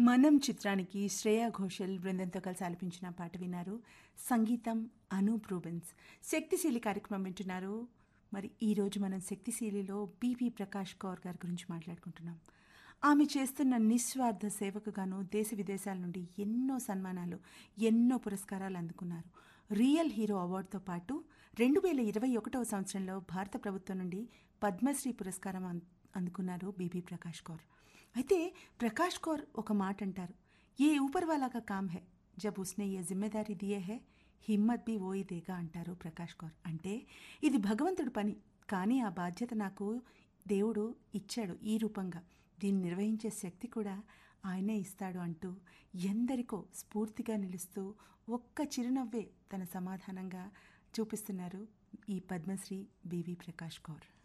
మనం చిత్రానికి శ్రేయా ఘోషల్ బృందంతో కలిసి ఆలపించిన పాట విన్నారు సంగీతం అనూప్ రూబెన్స్ శక్తిశీలి కార్యక్రమం వింటున్నారు మరి ఈరోజు మనం శక్తిశీలిలో బీపీ ప్రకాష్ కౌర్ గారి గురించి మాట్లాడుకుంటున్నాం ఆమె చేస్తున్న నిస్వార్థ సేవకు గాను దేశ విదేశాల నుండి ఎన్నో సన్మానాలు ఎన్నో పురస్కారాలు అందుకున్నారు రియల్ హీరో అవార్డుతో పాటు రెండు వేల ఇరవై ఒకటవ సంవత్సరంలో భారత ప్రభుత్వం నుండి పద్మశ్రీ పురస్కారం అం- అందుకున్నారు బీబీ ప్రకాష్ కౌర్ అయితే ప్రకాష్ కౌర్ ఒక మాట అంటారు ఏ ఊపర్ వాలా కా కామ్ హై జబ్ ఉస్నే ఏ జిమ్మెదారీ దియే హై హిమ్మత్ బి ఓయి దేగా అంటారు ప్రకాష్ కౌర్ అంటే ఇది భగవంతుడి పని కానీ ఆ బాధ్యత నాకు దేవుడు ఇచ్చాడు ఈ రూపంగా దీన్ని నిర్వహించే శక్తి కూడా ఆయనే ఇస్తాడు అంటూ ఎందరికో స్ఫూర్తిగా నిలుస్తూ ఒక్క చిరునవ్వే తన సమాధానంగా చూపిస్తున్నారు ఈ పద్మశ్రీ బివి ప్రకాష్ కౌర్